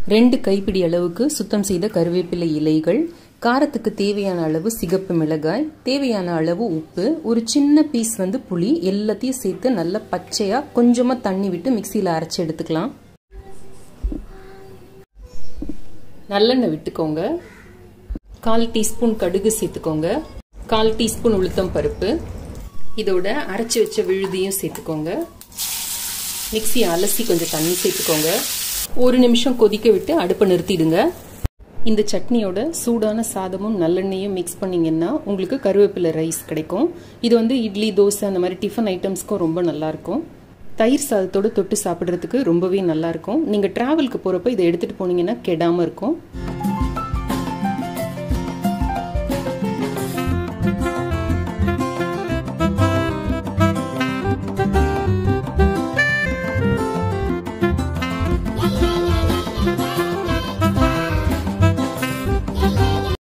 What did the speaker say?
ரெண்டு கைப்பிடி அளவுக்கு சுத்தம் செய்த கருவேப்பிலை இலைகள் காரத்துக்கு தேவையான அளவு சிகப்பு மிளகாய் தேவையான அளவு உப்பு ஒரு சின்ன பீஸ் வந்து புளி எல்லாத்தையும் சேர்த்து நல்லா பச்சையாக கொஞ்சமாக தண்ணி விட்டு மிக்சியில் அரைச்சி எடுத்துக்கலாம் நல்லெண்ணெய் விட்டுக்கோங்க கால் டீஸ்பூன் கடுகு சேர்த்துக்கோங்க கால் டீஸ்பூன் உளுத்தம் பருப்பு இதோட அரைச்சி வச்ச விழுதியும் சேர்த்துக்கோங்க மிக்சியை அலசி கொஞ்சம் தண்ணி சேர்த்துக்கோங்க ஒரு நிமிஷம் கொதிக்க விட்டு அடுப்பை நிறுத்திடுங்க இந்த சட்னியோட சூடான சாதமும் நல்லெண்ணெயும் மிக்ஸ் பண்ணிங்கன்னா உங்களுக்கு கருவேப்பிலை ரைஸ் கிடைக்கும் இது வந்து இட்லி தோசை அந்த மாதிரி டிஃபன் ஐட்டம்ஸ்க்கும் ரொம்ப நல்லாயிருக்கும் தயிர் சாதத்தோடு தொட்டு சாப்பிட்றதுக்கு ரொம்பவே நல்லாயிருக்கும் நீங்கள் ட்ராவலுக்கு போகிறப்ப இதை எடுத்துகிட்டு போனீங்கன்னா கெடாமல் இருக்கும்